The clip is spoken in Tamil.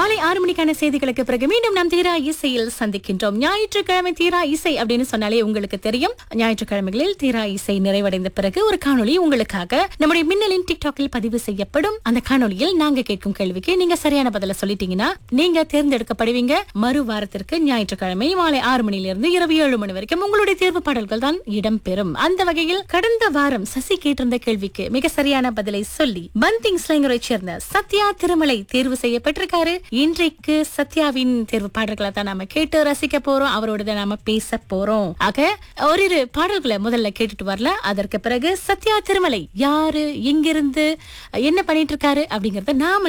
மாலை ஆறு மணிக்கான செய்திகளுக்கு பிறகு மீண்டும் நாம் தீரா இசையில் சந்திக்கின்றோம் ஞாயிற்றுக்கிழமை தீரா இசை அப்படின்னு சொன்னாலே உங்களுக்கு தெரியும் ஞாயிற்றுக்கிழமைகளில் தீரா இசை நிறைவடைந்த பிறகு ஒரு காணொளி உங்களுக்காக நம்முடைய மின்னலின் டிக்டாக்கில் பதிவு செய்யப்படும் அந்த காணொளியில் நாங்க கேட்கும் கேள்விக்கு நீங்க சரியான பதில சொல்லிட்டீங்கன்னா நீங்க தேர்ந்தெடுக்கப்படுவீங்க மறு வாரத்திற்கு ஞாயிற்றுக்கிழமை மாலை ஆறு மணியிலிருந்து இரவு ஏழு மணி வரைக்கும் உங்களுடைய தேர்வு பாடல்கள் தான் இடம்பெறும் அந்த வகையில் கடந்த வாரம் சசி கேட்டிருந்த கேள்விக்கு மிக சரியான பதிலை சொல்லி பந்திங் ஸ்லைங்கரை சேர்ந்த சத்யா திருமலை தேர்வு செய்யப்பட்டிருக்காரு இன்றைக்கு சத்யாவின் தேர்வு பாடல்களை தான் நாம கேட்டு ரசிக்க போறோம் அவரோட தான் நாம பேச போறோம் ஆக ஓரிரு பாடல்களை முதல்ல கேட்டுட்டு வரல அதற்கு பிறகு சத்யா திருமலை யாரு எங்கிருந்து என்ன பண்ணிட்டு இருக்காரு அப்படிங்கறத நாம